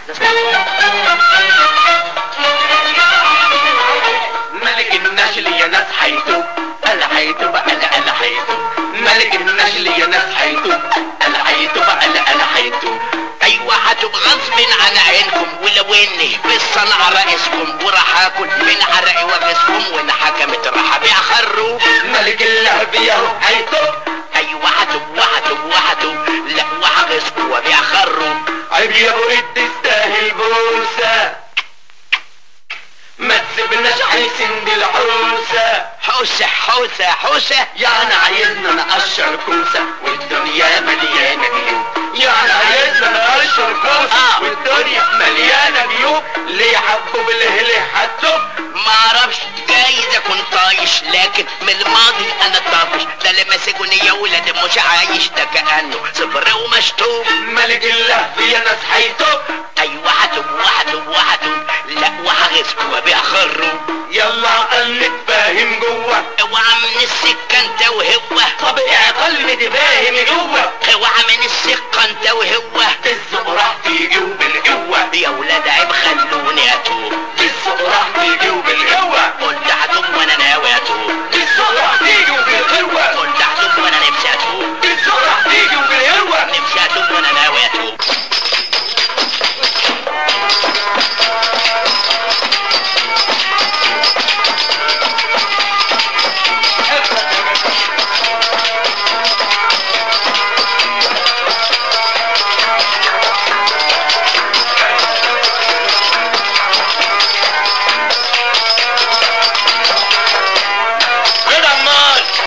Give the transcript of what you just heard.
ملك النشل يا ناس حيتوب انا حيتوب انا انا حيتوب ملك النشل يا ناس حيتوب انا حيتوب انا انا حيتوب ايوه هتبقى غصب عن عينكم ولو اني بالصنعة رئيسكم وراح اكل من عرقي وغصكم وان حكمت راح ابيع خروف ملك اللهب ياهو حيتوب ايوه هتب وهتب وهتب لا وهغصكم وابيع خروف عيب يا ابو ايد تستاهل بوسه ما تسيبناش حيسند العروسه حوسة حوسة حوسة يعني عايزنا نقشر كوسه والدنيا مليانه جيوب يعني عايزنا نقشر كوسه آه. والدنيا مليانه جيوب ليه حبوا بالهلي حتى ما اعرفش جايز اكون طايش لكن من الماضي انا طافش ده اللي ماسكني يا ولاد مش عايش ده كانه صبر ومشطوب ملك اللهب يا ناس حيتوب ايوه هتب وهتب وهتب لا وهغصكم وابيع خروف يلا عقل نتفاهم جوه اوعى من السكة انت وهو طب اعقل نتفاهم جوه اوعى من السكة